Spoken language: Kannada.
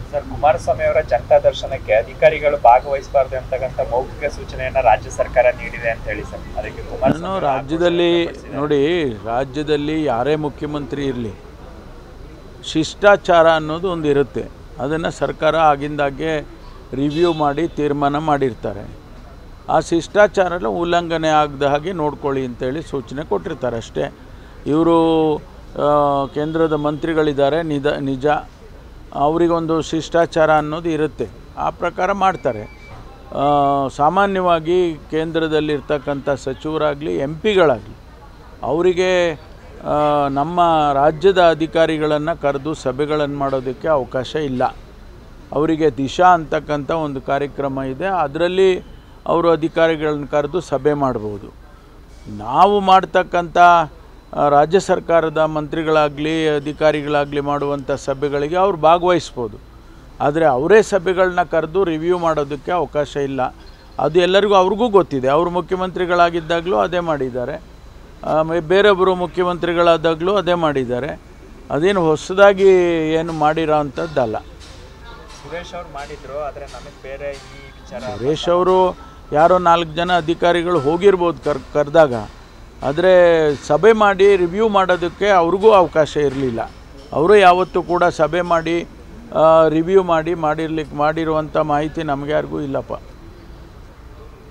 ಸರ್ ಕುಮಾರಸ್ವಾಮಿ ಅವರ ಜನತಾ ದರ್ಶನಕ್ಕೆ ಅಧಿಕಾರಿಗಳು ಭಾಗವಹಿಸಬಾರ್ದು ಅಂತಕ್ಕಂಥ ಮೌಖಿಕ ಸೂಚನೆಯನ್ನ ರಾಜ್ಯ ಸರ್ಕಾರ ನೀಡಿದೆ ಅಂತ ಹೇಳಿ ಸರ್ ಅದಕ್ಕೆ ನಾನು ಕುಮಾರಸ್ವಾಮಿ ಅವರು ರಾಜ್ಯದಲ್ಲಿ ಆಕ್ರೋಶ ವ್ಯಕ್ತಪಡಿಸಿದ್ದಾರೆ. ನೋಡಿ ರಾಜ್ಯದಲ್ಲಿ ಯಾರೇ ಮುಖ್ಯಮಂತ್ರಿ ಇರಲಿ ಶಿಷ್ಟಾಚಾರ ಅನ್ನೋದು ಒಂದು ಇರುತ್ತೆ ಅದನ್ನು ಸರ್ಕಾರ ಆಗಿಂದಾಗೆ ರಿವ್ಯೂ ಮಾಡಿ ತೀರ್ಮಾನ ಮಾಡಿರ್ತಾರೆ ಆ ಶಿಷ್ಟಾಚಾರ ಎಲ್ಲ ಉಲ್ಲಂಘನೆ ಆಗದ ಹಾಗೆ ನೋಡ್ಕೊಳ್ಳಿ ಅಂತೇಳಿ ಸೂಚನೆ ಕೊಟ್ಟಿರ್ತಾರೆ ಅಷ್ಟೇ ಇವರು ಕೇಂದ್ರದ ಮಂತ್ರಿಗಳಿದ್ದಾರೆ ನಿದ ನಿಜ ಅವರಿಗೊಂದು ಶಿಷ್ಟಾಚಾರ ಅನ್ನೋದು ಇರುತ್ತೆ ಆ ಪ್ರಕಾರ ಮಾಡ್ತಾರೆ ಆ, ಸಾಮಾನ್ಯವಾಗಿ ಕೇಂದ್ರದಲ್ಲಿರ್ತಕ್ಕಂಥ ಸಚಿವರಾಗಲಿ ಎಂ ಪಿಗಳಾಗಲಿ ಅವರಿಗೆ ಆ, ನಮ್ಮ ರಾಜ್ಯದ ಅಧಿಕಾರಿಗಳನ್ನು ಕರೆದು ಸಭೆಗಳನ್ನು ಮಾಡೋದಕ್ಕೆ ಅವಕಾಶ ಇಲ್ಲ ಅವರಿಗೆ ದಿಶಾ ಅಂತಕ್ಕಂಥ ಒಂದು ಕಾರ್ಯಕ್ರಮ ಇದೆ ಅದರಲ್ಲಿ ಅವರು ಅಧಿಕಾರಿಗಳನ್ನ ಕರೆದು ಸಭೆ ಮಾಡ್ಬೋದು ನಾವು ಮಾಡ್ತಕ್ಕಂಥ ಆ, ರಾಜ್ಯ ಸರ್ಕಾರದ ಮಂತ್ರಿಗಳಾಗಲಿ ಅಧಿಕಾರಿಗಳಾಗಲಿ ಮಾಡುವಂಥ ಸಭೆಗಳಿಗೆ ಅವ್ರು ಭಾಗವಹಿಸ್ಬೋದು ಆದರೆ ಅವರೇ ಸಭೆಗಳನ್ನ ಕರೆದು ರಿವ್ಯೂ ಮಾಡೋದಕ್ಕೆ ಅವಕಾಶ ಇಲ್ಲ ಅದು ಎಲ್ಲರಿಗೂ ಅವ್ರಿಗೂ ಗೊತ್ತಿದೆ ಅವರು ಮುಖ್ಯಮಂತ್ರಿಗಳಾಗಿದ್ದಾಗಲೂ ಅದೇ ಮಾಡಿದ್ದಾರೆ ಆಮೇಲೆ ಬೇರೊಬ್ಬರು ಮುಖ್ಯಮಂತ್ರಿಗಳಾದಾಗಲೂ ಅದೇ ಮಾಡಿದ್ದಾರೆ ಅದೇನು ಹೊಸದಾಗಿ ಏನು ಮಾಡಿರೋ ಅಂಥದ್ದಲ್ಲ ಸುರೇಶ್ ಅವ್ರು ಮಾಡಿದ್ರು ಆದ್ರೆ ನಮಗೆ ಬೇರೆ ಈ ವಿಚಾರ ಸುರೇಶ್ ಅವರು ಯಾರೋ ನಾಲ್ಕು ಜನ ಅಧಿಕಾರಿಗಳು ಹೋಗಿರ್ಬೋದು ಕರ್ ಕರೆದಾಗ ಆದರೆ ಸಭೆ ಮಾಡಿ ರಿವ್ಯೂ ಮಾಡೋದಕ್ಕೆ ಅವ್ರಿಗೂ ಅವಕಾಶ ಇರಲಿಲ್ಲ ಅವರು ಯಾವತ್ತೂ ಕೂಡ ಸಭೆ ಮಾಡಿ ರಿವ್ಯೂ ಮಾಡಿ ಮಾಡಿರ್ಲಿಕ್ಕೆ ಮಾಡಿರುವಂಥ ಮಾಹಿತಿ ನಮಗೆ ಯಾರಿಗೂ ಇಲ್ಲಪ್ಪ